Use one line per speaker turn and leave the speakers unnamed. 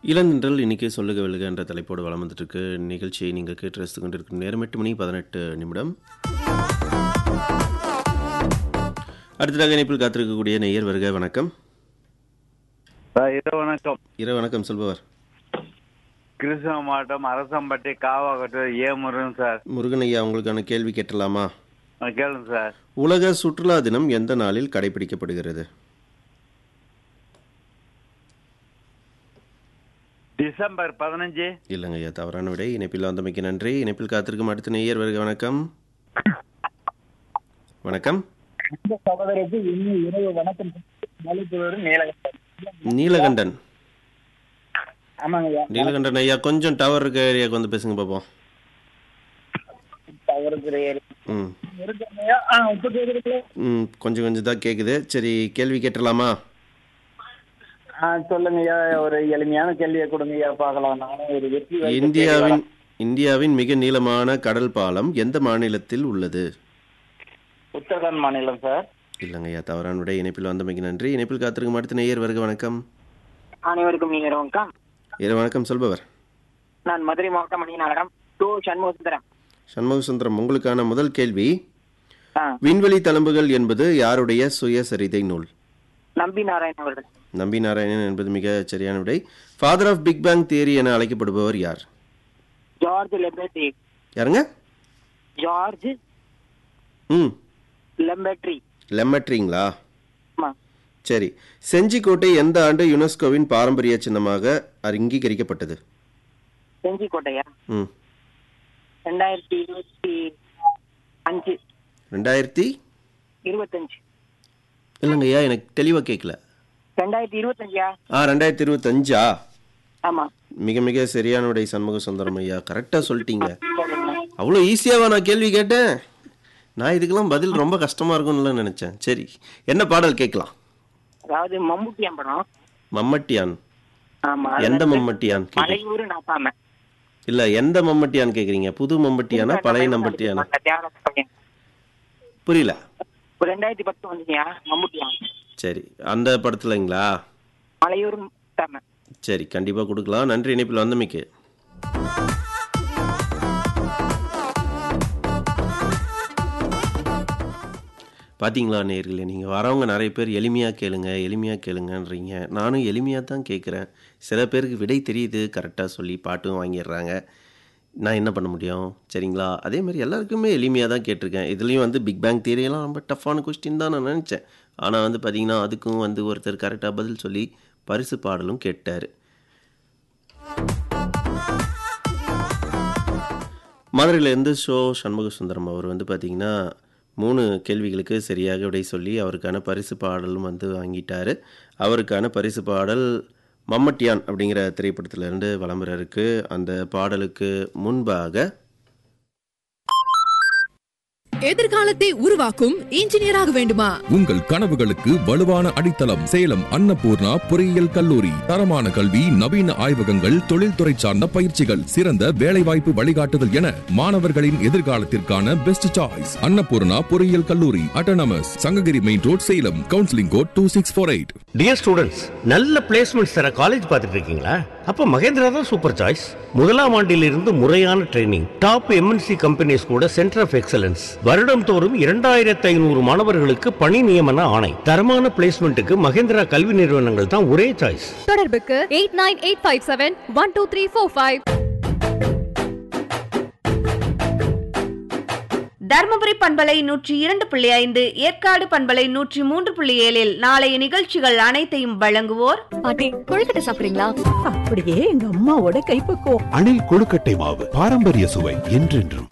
இளநின்றல் இன்னைக்கு சொல்லுக வெல்லுக என்ற தலைப்போடு வளம் வந்துட்டு இருக்கு நிகழ்ச்சியை நீங்கள் கேட்டு ரசித்து கொண்டிருக்கும் நேரம் எட்டு மணி பதினெட்டு நிமிடம் அடுத்ததாக இணைப்பில் காத்திருக்கக்கூடிய நெய்யர் வருக வணக்கம்
சார் இரவு வணக்கம்
இரவு வணக்கம் சொல்பவர்
கிருஷ்ண மாவட்டம் அரசம்பட்டி காவாக்கட்டு ஏமுருகன் சார்
முருகன் ஐயா உங்களுக்கான கேள்வி கேட்டலாமா
ஆ, கேளுங்க சார்
உலக சுற்றுலா தினம் எந்த நாளில் கடைபிடிக்கப்படுகிறது
டிசம்பர் பதினஞ்சு
இல்லைங்க ஐயா தவறான விடை இணைப்பில் வந்தமைக்கு நன்றி இணைப்பில் காத்திருக்கும் அடுத்த நெய்யர் வருக வணக்கம் வணக்கம்
இந்த சகோதரருக்கு இன்னும் இரவு வணக்கம் மலைப்புழூர் நீலகண்டன்
நீலகண்டன்
ஆமாங்க ஐயா
நீலகண்டன் ஐயா கொஞ்சம் டவர் இருக்க ஏரியாவுக்கு வந்து பேசுங்க பார்ப்போம்
அவருக்கு
ம்
இருக்குங்க ஐயா ஆ இப்போ கேட்குறீங்களே
ம் கொஞ்சம் கொஞ்சம் தான் கேட்குது சரி கேள்வி கேட்டலாமா
ஆ சொல்லுங்க ஐயா ஒரு எளிமையான கேள்வியை கொடுங்க ஐயா பார்க்கலாம் நானும் ஒரு வெற்றி வாய்ப்பு
இந்தியாவின் இந்தியாவின் மிக நீளமான கடல் பாலம் எந்த மாநிலத்தில் உள்ளது
தேடி- உத்தரகாண்ட் மாநிலம் சார்
இல்லைங்க ஐயா தவறான விடை இணைப்பில் வந்தமைக்கு நன்றி இணைப்பில் காத்திருக்கும் அடுத்த நேயர் வருக வணக்கம்
அனைவருக்கும் நீங்க வணக்கம்
இரு வணக்கம் சொல்பவர்
நான் மதுரை மாவட்டம் மணிநகரம் டூ சண்முகசுந்தரம்
சண்முக சுந்தரம் உங்களுக்கான முதல் கேள்வி
ஆ,
விண்வெளி தழும்புகள் என்பது யாருடைய சுயசரிதை நூல்
நம்பி நாராயண் அவர்கள்
நம்பி நாராயணன் என்பது மிக சரியான விடை father of big bang theory என அழைக்கப்படுபவர் யார்
ஜார்ஜ் லெபர்டி
யாருங்க
ஜார்ஜ்
ம்
லெம்பட்ரி
லெம்மட்ரிங்களா
ஆமா
சரி செஞ்சிக்கோட்டை எந்த ஆண்டு யுனெஸ்கோவின் பாரம்பரிய சின்னமாக அங்கீகரிக்கப்பட்டது
செஞ்சிக்கோட்டையா
ம்
ரெண்டாயிரத்தி இருபத்தி அஞ்சு
ரெண்டாயிரத்தி
இருபத்தஞ்சு
இல்லைங்க ஐயா எனக்கு தெளிவாக கேட்கல
ரெண்டாயிரத்தி இருபத்தஞ்சியா
ஆ ரெண்டாயிரத்தி இருபத்தஞ்சா
ஆமா
மிக மிக சரியான விடை சண்முக சுந்தரம் ஐயா கரெக்டாக சொல்லிட்டீங்க அவ்வளோ ஈஸியாவா நான் கேள்வி கேட்டேன் நான் இதுக்கெல்லாம் பதில் ரொம்ப கஷ்டமாக இருக்கும்னு நினச்சேன் சரி என்ன பாடல் கேட்கலாம்
அதாவது மம்முட்டியான் படம்
மம்மட்டியான்
ஆமா
எந்த மம்மட்டியான் கேக்குறீங்க?
மலையூர் நாப்பாம
இல்ல எந்த மம்மட்டியான் கேக்குறீங்க புது மம்மட்டியானா பழைய மம்மட்டியானா
தியாகராஜ பையன்.
புரியல
ஒரு ரெண்டாயிரத்தி பத்து வந்துச்சியா மம்முட்டியான்
சரி அந்த படத்துலங்களா
மலையூர் நாப்பாம
சரி கண்டிப்பா கொடுக்கலாம் நன்றி இணைப்பில் வந்தமைக்கு பாத்தீங்களா நேர்களே நீங்கள் வரவங்க நிறைய பேர் எளிமையாக கேளுங்க எளிமையாக கேளுங்கன்றீங்க நானும் எளிமையாக தான் கேட்குறேன் சில பேருக்கு விடை தெரியுது கரெக்டாக சொல்லி பாட்டும் வாங்கிடுறாங்க நான் என்ன பண்ண முடியும் சரிங்களா அதே மாதிரி எல்லாருக்குமே எளிமையாக தான் கேட்டிருக்கேன் இதுலேயும் வந்து பிக் பேங் தியரியெல்லாம் ரொம்ப டஃப்பான கொஸ்டின் தான் நான் நினச்சேன் ஆனால் வந்து பார்த்தீங்கன்னா அதுக்கும் வந்து ஒருத்தர் கரெக்டாக பதில் சொல்லி பரிசு பாடலும் கேட்டார் மதுரையிலேருந்து ஷோ சண்முக சுந்தரம் அவர் வந்து பார்த்தீங்கன்னா மூணு கேள்விகளுக்கு சரியாக விடை சொல்லி அவருக்கான பரிசு பாடலும் வந்து வாங்கிட்டாரு அவருக்கான பரிசு பாடல் மம்மட்டியான் அப்படிங்கிற திரைப்படத்திலிருந்து விளம்பரம் இருக்கு அந்த பாடலுக்கு முன்பாக
எதிர்காலத்தை உருவாக்கும் இன்ஜினியராக வேண்டுமா
உங்கள் கனவுகளுக்கு வலுவான அடித்தளம் சேலம் அன்னபூர்ணா பொறியியல் கல்லூரி தரமான கல்வி நவீன ஆய்வகங்கள் தொழில்துறை சார்ந்த பயிற்சிகள் சிறந்த வேலைவாய்ப்பு வழிகாட்டுதல் என மாணவர்களின் எதிர்காலத்திற்கான பெஸ்ட் சாய்ஸ் அன்னபூர்ணா பொறியியல் கல்லூரி autonomous Sankagiri main road Salem counselling code two six four eight
dear students நல்ல பிளேஸ்மெண்ட்ஸ் தர காலேஜ் பார்த்துட்டு இருக்கீங்களா அப்போ மகேந்திரா தான் சூப்பர் சாய்ஸ் முதலாம் ஆண்டிலிருந்து முறையான ட்ரைனிங் டாப் எம்என்சி கம்பெனிஸ் கூட சென்டர் ஆஃப் எக்ஸலன்ஸ் வருடம் தோறும் இரண்டாயிரத்து ஐநூறு மாணவர்களுக்கு பணி நியமன ஆணை தரமான பிளேஸ்மெண்ட்டுக்கு மகேந்திரா கல்வி நிறுவனங்கள் தான் ஒரே சாய்ஸ்
தொடர்புக்கு eight nine eight five seven one two three four five
Dharmapuri பண்பலை நூற்றி இரண்டு புள்ளி ஐந்து ஏற்காடு பண்பலை நூற்றி மூன்று புள்ளி ஏழில் நாளைய நிகழ்ச்சிகள் அனைத்தையும் வழங்குவோர்
பாட்டி கொழுக்கட்டை சாப்பிடுறீங்களா
அப்படியே எங்க அம்மாவோட கைப்பக்குவம்
அணில் கொழுக்கட்டை மாவு பாரம்பரிய சுவை என்றென்றும்